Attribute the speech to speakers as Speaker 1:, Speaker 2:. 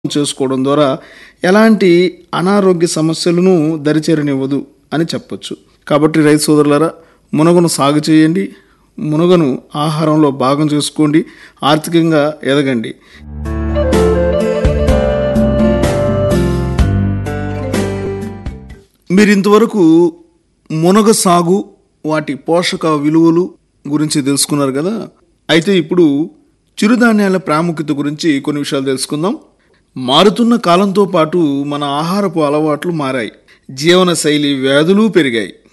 Speaker 1: చేసుకోవడం ద్వారా ఎలాంటి అనారోగ్య సమస్యలను దరిచేరనివ్వదు అని చెప్పొచ్చు కాబట్టి రైతు సోదరులారా మునగను సాగు చేయండి మునగను ఆహారంలో భాగం చేసుకోండి ఆర్థికంగా ఎదగండి మీరు ఇంతవరకు మునగ సాగు వాటి పోషక విలువలు గురించి తెలుసుకున్నారు కదా అయితే ఇప్పుడు చిరుధాన్యాల ప్రాముఖ్యత గురించి కొన్ని విషయాలు తెలుసుకుందాం మారుతున్న కాలంతో పాటు మన ఆహారపు అలవాట్లు మారాయి జీవన శైలి వ్యాధులు పెరిగాయి